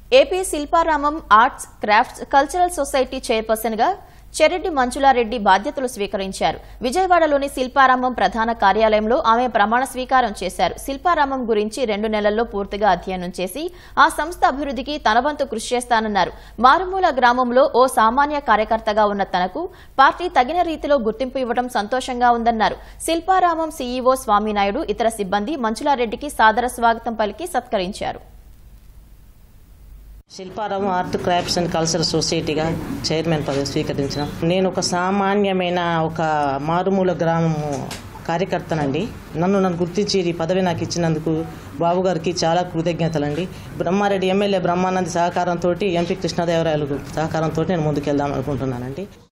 AP Shilparamam arts crafts cultural society chairperson గా చెరెడ్డి మంజులారెడ్డి బాధ్యతలు స్వీకరించారు విజయవాడలోని శిల్పారామం ప్రధాన కార్యాలయంలో ఆమె ప్రమాణ స్వీకారం చేశారు శిల్పారామం గురించి రెండు నెలల్లో పూర్తిగా అధ్యయనం చేసి ఆ సంస్థ అభివృద్ధికి తన వంతు కృషి చేస్తానన్నారు మారుమూల గ్రామంలో ఓ సామాన్య కార్యకర్తగా ఉన్న తనకు పార్టీ తగిన రీతిలో గుర్తింపు ఇవ్వడం సంతోషంగా ఉందన్నారు శిల్పారామం సీఈఓ స్వామినాయుడు ఇతర సిబ్బంది మంజులారెడ్డికి సాదర స్వాగతం పలికి సత్కరించారు శిల్పారావు ఆర్ట్ క్రాఫ్ట్స్ అండ్ కల్చరల్ సొసైటీగా చైర్మన్ పదవి స్వీకరించిన నేను ఒక సామాన్యమైన ఒక మారుమూల గ్రామము కార్యకర్తనండి నన్ను నన్ను గుర్తించి ఈ పదవి నాకు ఇచ్చినందుకు బాబు గారికి చాలా కృతజ్ఞతలండి బ్రహ్మారెడ్డి ఎమ్మెల్యే బ్రహ్మానంద్ సహకారంతో ఎంపీ కృష్ణదేవరాయలు సహకారంతో నేను ముందుకెళ్దాం అనుకుంటున్నానండి